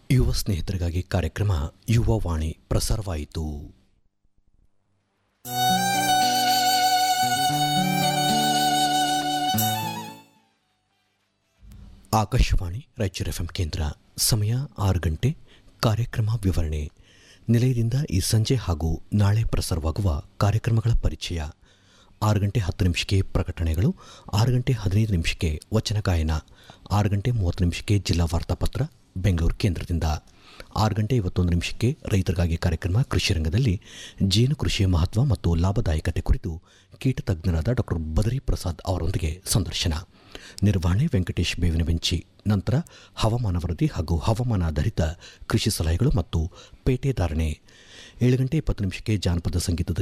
ಯುವ ಸ್ನೇಹಿತರಿಗಾಗಿ ಕಾರ್ಯಕ್ರಮ ಯುವ ವಾಣಿ ಪ್ರಸಾರವಾಯಿತು ಆಕಾಶವಾಣಿ ರಾಯಚೂರು ಎಫ್ ಕೇಂದ್ರ ಸಮಯ ಆರು ಗಂಟೆ ಕಾರ್ಯಕ್ರಮ ವಿವರಣೆ ನಿಲಯದಿಂದ ಈ ಸಂಜೆ ಹಾಗೂ ನಾಳೆ ಪ್ರಸಾರವಾಗುವ ಕಾರ್ಯಕ್ರಮಗಳ ಪರಿಚಯ ಆರು ಗಂಟೆ ಹತ್ತು ನಿಮಿಷಕ್ಕೆ ಪ್ರಕಟಣೆಗಳು ಆರು ಗಂಟೆ ಹದಿನೈದು ನಿಮಿಷಕ್ಕೆ ವಚನ ಗಾಯನ ಆರು ಗಂಟೆ ಮೂವತ್ತು ನಿಮಿಷಕ್ಕೆ ಜಿಲ್ಲಾ ವಾರ್ತಾಪತ್ರ ಬೆಂಗಳೂರು ಕೇಂದ್ರದಿಂದ ಆರು ಗಂಟೆ ಇವತ್ತೊಂದು ನಿಮಿಷಕ್ಕೆ ರೈತರಿಗಾಗಿ ಕಾರ್ಯಕ್ರಮ ಕೃಷಿ ರಂಗದಲ್ಲಿ ಜೇನು ಕೃಷಿಯ ಮಹತ್ವ ಮತ್ತು ಲಾಭದಾಯಕತೆ ಕುರಿತು ಕೀಟ ತಜ್ಞರಾದ ಡಾಕ್ಟರ್ ಬದರಿ ಪ್ರಸಾದ್ ಅವರೊಂದಿಗೆ ಸಂದರ್ಶನ ನಿರ್ವಹಣೆ ವೆಂಕಟೇಶ್ ಬೇವಿನ ಬೆಂಚಿ ನಂತರ ಹವಾಮಾನ ವರದಿ ಹಾಗೂ ಹವಾಮಾನ ಆಧಾರಿತ ಕೃಷಿ ಸಲಹೆಗಳು ಮತ್ತು ಪೇಟೆ ಧಾರಣೆ ಏಳು ಗಂಟೆ ಇಪ್ಪತ್ತು ನಿಮಿಷಕ್ಕೆ ಜಾನಪದ ಸಂಗೀತದ